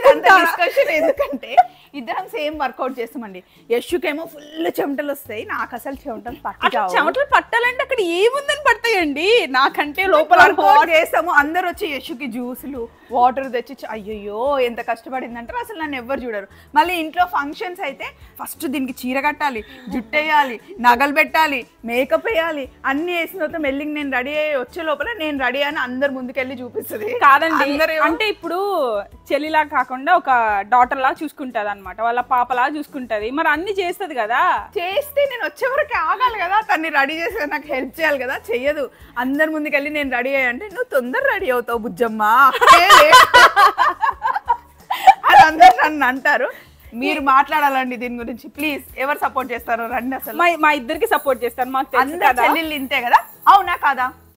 చేసుకుంటా డిస్కషన్ ఎందుకంటే ఇద్దరం సేమ్ వర్కౌట్ చేస్తామండి యశుకేమో ఫుల్ చెమటలు వస్తాయి నాకు అసలు చెమటలు అట్లా పట్టి చెమటలు పట్టాలంటే అక్కడ ఏముందని పడతాయండి నాకంటే లోపల వర్కౌట్ చేస్తాము అందరు వచ్చి యశుకి జ్యూసులు వాటర్ తెచ్చి చ- అయ్యయ్యో ఎంత కష్టపడిందంటారు అసలు నన్ను ఎవ్వరు చూడరు మళ్ళీ ఇంట్లో ఫంక్షన్స్ అయితే ఫస్ట్ దీనికి చీర కట్టాలి జుట్టు వేయాలి నగలు పెట్టాలి మేకప్ వేయాలి అన్ని వేసిన తర్వాత మెల్లింగ్ నేను రెడీ అయ్యి వచ్చే లోపల నేను రెడీ అని అందరు ముందుకెళ్ళి చూపిస్తుంది కాదండి అందరేమో- అంటే ఇప్పుడు చెల్లిలా కాకుండా ఒక డాటర్ లా చూసుకుంటది అనమాట వాళ్ళ పాపలా చూసుకుంటది మరి అన్ని చేస్తది కదా చేస్తే నేను వచ్చే వరకు ఆగాలి కదా తన్ని రెడీ చేసి నాకు హెల్ప్ చేయాలి కదా చెయ్యదు అందరి ముందుకెళ్ళి నేను రెడీ అయ్యంటే నువ్వు తొందర రెడీ అవుతావు బుజ్జమ్మ అక్కే late. అని అందరు నన్ను అంటారు మీరు మాట్లాడాలండి దీని గురించి ప్లీజ్ ఎవరు సపోర్ట్ చేస్తారో రండి అసలు మా మా ఇద్దరికి సపోర్ట్ చేస్తారు మాకు తెలుసు అందరు కదా చెల్లెళ్ళు ఇంతే కదా అవునా కాదా